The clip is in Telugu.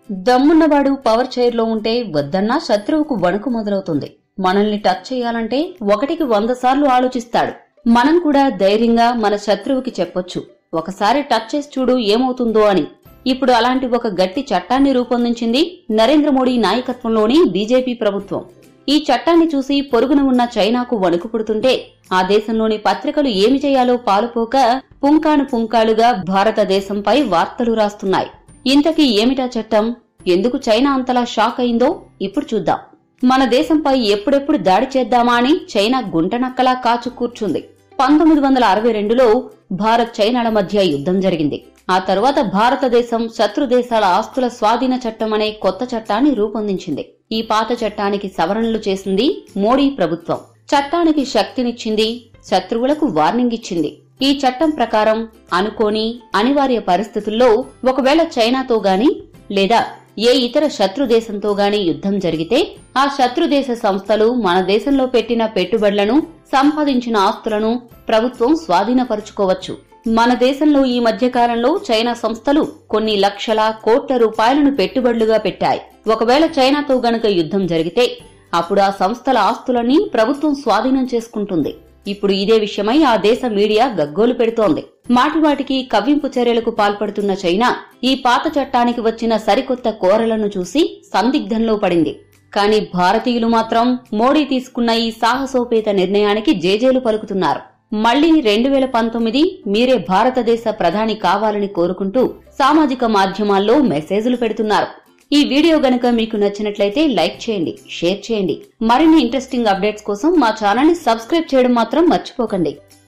దమ్మున్నవాడు పవర్ చైర్లో ఉంటే వద్దన్నా శత్రువుకు వణుకు మొదలవుతుంది మనల్ని టచ్ చేయాలంటే ఒకటికి వంద సార్లు ఆలోచిస్తాడు మనం కూడా ధైర్యంగా మన శత్రువుకి చెప్పొచ్చు ఒకసారి టచ్ చేసి చూడు ఏమవుతుందో అని ఇప్పుడు అలాంటి ఒక గట్టి చట్టాన్ని రూపొందించింది నరేంద్ర మోడీ నాయకత్వంలోని బీజేపీ ప్రభుత్వం ఈ చట్టాన్ని చూసి పొరుగున ఉన్న చైనాకు వణుకు పుడుతుంటే ఆ దేశంలోని పత్రికలు ఏమి చేయాలో పాలుపోక పుంకాను పుంకాలుగా భారతదేశంపై వార్తలు రాస్తున్నాయి ఇంతకీ ఏమిటా చట్టం ఎందుకు చైనా అంతలా షాక్ అయిందో ఇప్పుడు చూద్దాం మన దేశంపై ఎప్పుడెప్పుడు దాడి చేద్దామా అని చైనా గుంటనక్కలా కాచు కూర్చుంది పంతొమ్మిది వందల అరవై రెండులో భారత్ చైనాల మధ్య యుద్ధం జరిగింది ఆ తర్వాత భారతదేశం శత్రు దేశాల ఆస్తుల స్వాధీన చట్టం అనే కొత్త చట్టాన్ని రూపొందించింది ఈ పాత చట్టానికి సవరణలు చేసింది మోడీ ప్రభుత్వం చట్టానికి శక్తినిచ్చింది శత్రువులకు వార్నింగ్ ఇచ్చింది ఈ చట్టం ప్రకారం అనుకోని అనివార్య పరిస్థితుల్లో ఒకవేళ చైనాతో గాని లేదా ఏ ఇతర శత్రు దేశంతో గాని యుద్ధం జరిగితే ఆ శత్రు దేశ సంస్థలు మన దేశంలో పెట్టిన పెట్టుబడులను సంపాదించిన ఆస్తులను ప్రభుత్వం స్వాధీనపరుచుకోవచ్చు మన దేశంలో ఈ మధ్య కాలంలో చైనా సంస్థలు కొన్ని లక్షల కోట్ల రూపాయలను పెట్టుబడులుగా పెట్టాయి ఒకవేళ చైనాతో గనుక యుద్ధం జరిగితే అప్పుడు ఆ సంస్థల ఆస్తులని ప్రభుత్వం స్వాధీనం చేసుకుంటుంది ఇప్పుడు ఇదే విషయమై ఆ దేశ మీడియా గగ్గోలు పెడుతోంది మాటిమాటికి కవ్వింపు చర్యలకు పాల్పడుతున్న చైనా ఈ పాత చట్టానికి వచ్చిన సరికొత్త కోరలను చూసి సందిగ్ధంలో పడింది కానీ భారతీయులు మాత్రం మోడీ తీసుకున్న ఈ సాహసోపేత నిర్ణయానికి జేజేలు పలుకుతున్నారు మళ్లీ రెండు వేల పంతొమ్మిది మీరే భారతదేశ ప్రధాని కావాలని కోరుకుంటూ సామాజిక మాధ్యమాల్లో మెసేజ్లు పెడుతున్నారు ఈ వీడియో గనుక మీకు నచ్చినట్లయితే లైక్ చేయండి షేర్ చేయండి మరిన్ని ఇంట్రెస్టింగ్ అప్డేట్స్ కోసం మా ఛానల్ ని సబ్స్క్రైబ్ చేయడం మాత్రం మర్చిపోకండి